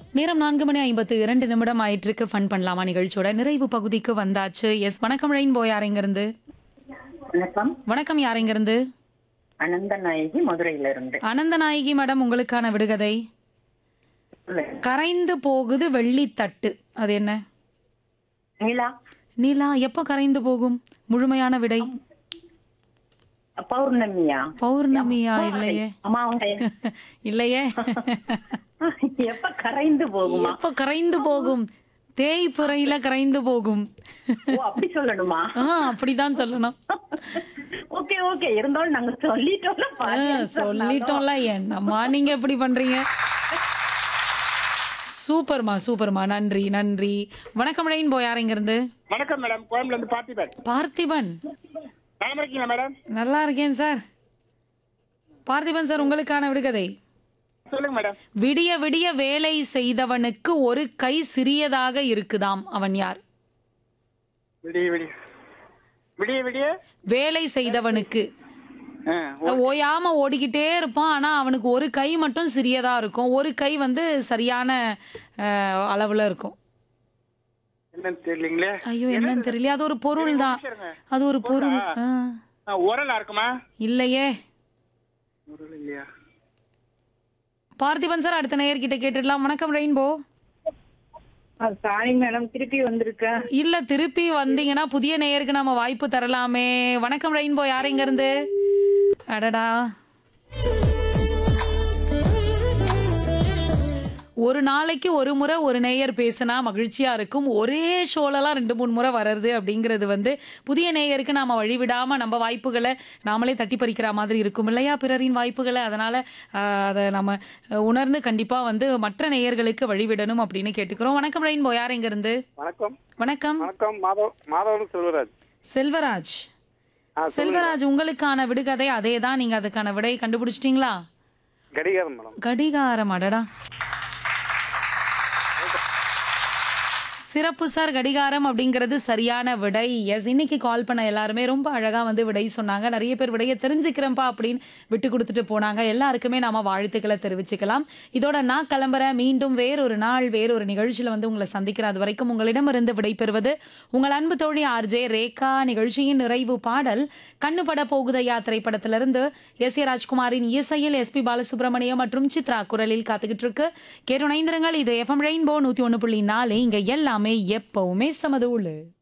நேரம் நான்கு மணி ஐம்பத்து இரண்டு நிமிடம் ஆயிட்டிருக்கு ஃபன் பண்ணலாமா நிகழ்ச்சியோட நிறைவு பகுதிக்கு வந்தாச்சு எஸ் வணக்கம் ரெயின்போ யாரெங்கிருந்து வணக்கம் வணக்கம் யாரெங்கிருந்து அனந்த நாயகி மதுரையில இருந்து அனந்தநாயகி மேடம் உங்களுக்கான விடுகதை கரைந்து போகுது வெள்ளித்தட்டு அது என்ன நிலா நிலா எப்போ கரைந்து போகும் முழுமையான விடை பௌர்ணமியா பௌர்ணமியா இல்லையே அமாவாசை இல்லையே எப்ப கரைந்து போகுமா எப்போ கரைந்து போகும் தேய்ப்புறையில கரைந்து போகும் ஓ அப்படி சொல்லணுமா ஆ அப்படிதான் சொல்லணும் ஓகே ஓகே இருந்தாலும் நாங்க சொல்லிட்டோம்ல ஆ, பாதி answer சொல்லிட்டோம்ல என்னம்மா நீங்க எப்படி பண்றீங்க சூப்பர்மா சூப்பர்மா நன்றி நன்றி வணக்கம் ரெயின்போ யார் இருந்து வணக்கம் மேடம் கோயம்புல இருந்து பார்த்திபன் பார்த்திபன் நலமா இருக்கீங்களா மேடம் நல்லா இருக்கேன் சார் பார்த்திபன் சார் உங்களுக்கான விடுகதை சொல்லுங்க மேடம் விடிய விடிய வேலை செய்தவனுக்கு ஒரு கை சிறியதாக இருக்குதாம் அவன் யார் விடிய விடிய விடிய விடிய வேலை செய்தவனுக்கு ஆ, ஓயாம ஓடிக்கிட்டே இருப்பான் ஆனா அவனுக்கு ஒரு கை மட்டும் சிறியதா இருக்கும் ஒரு கை வந்து சரியான அஹ், அளவுல இருக்கும் என்னன்னு தெரியலீங்களே ஐயோ என்னன்னு தெரியல அது ஒரு பொருள் தான் அது ஒரு பொருள் ஆ. ஆ, உரலா இருக்குமா இல்லையே உரல் இல்லையா பார்த்திபன் சார் அடுத்த நேயர்கிட்ட கேட்டுடலாம் வணக்கம் ரெயின்போ சாரி மேடம் திருப்பி வந்திருக்க இல்ல திருப்பி வந்தீங்கன்னா புதிய நேயருக்கு நாம வாய்ப்பு தரலாமே வணக்கம் ரெயின்போ யார் இங்க இருந்து அடடா ஒரு நாளைக்கு ஒரு முறை ஒரு நேயர் பேசினா மகிழ்ச்சியா இருக்கும் ஒரே ஷோலலாம் ரெண்டு மூணு முறை வர்றது அப்படிங்கிறது வந்து புதிய நேயருக்கு நாம வழிவிடாம நம்ம வாய்ப்புகளை நாமளே தட்டி பறிக்கிற மாதிரி இருக்கும் இல்லையா பிறரின் வாய்ப்புகளை அதனால ஆஹ், அதை நம்ம அஹ், உணர்ந்து கண்டிப்பா வந்து மற்ற நேயர்களுக்கு வழிவிடணும் அப்படின்னு கேட்டுக்கிறோம் வணக்கம் ரெயின்போ யார் இங்க இருந்து வணக்கம் வணக்கம் வணக்கம் மாதவ் மாதவன் செல்வராஜ் செல்வராஜ் செல்வராஜ் உங்களுக்கான விடுகதை அதே தான் நீங்க அதுக்கான விடையை கண்டுபிடிச்சிட்டீங்களா கடிகாரம் மேடம் கடிகாரம் அடடா சிறப்பு சார் கடிகாரம் அப்படிங்கிறது சரியான விடை எஸ் இன்னைக்கு கால் பண்ண எல்லாருமே ரொம்ப அழகா வந்து விடை சொன்னாங்க நிறைய பேர் விடையை தெரிஞ்சுக்கிறேன்ப்பா அப்படின்னு விட்டு கொடுத்துட்டு போனாங்க எல்லாருக்குமே நாம வாழ்த்துக்களை தெரிவிச்சுக்கலாம் இதோட நான் கிளம்புறேன் மீண்டும் வேறொரு நாள் வேறொரு நிகழ்ச்சியில வந்து உங்களை சந்திக்கிறேன் அது வரைக்கும் உங்களிடமிருந்து விடைபெறுவது உங்கள் அன்பு தோழி ஆர்ஜே ரேகா நிகழ்ச்சியின் நிறைவு பாடல் கண்ணுபட போகுதையா திரைப்படத்திலிருந்து எஸ் ஏ ராஜ்குமாரின் இசையில் எஸ்பி பாலசுப்ரமணியம் மற்றும் சித்ரா குரலில் காத்துக்கிட்டு இருக்கு கேட்டு இணைந்திருங்கள் இது எஃப்எம் ரெயின்போ நூத்தி ஒன்று புள்ளி நாலு இங்க எல்லாமே எப்பவுமே சமதூளு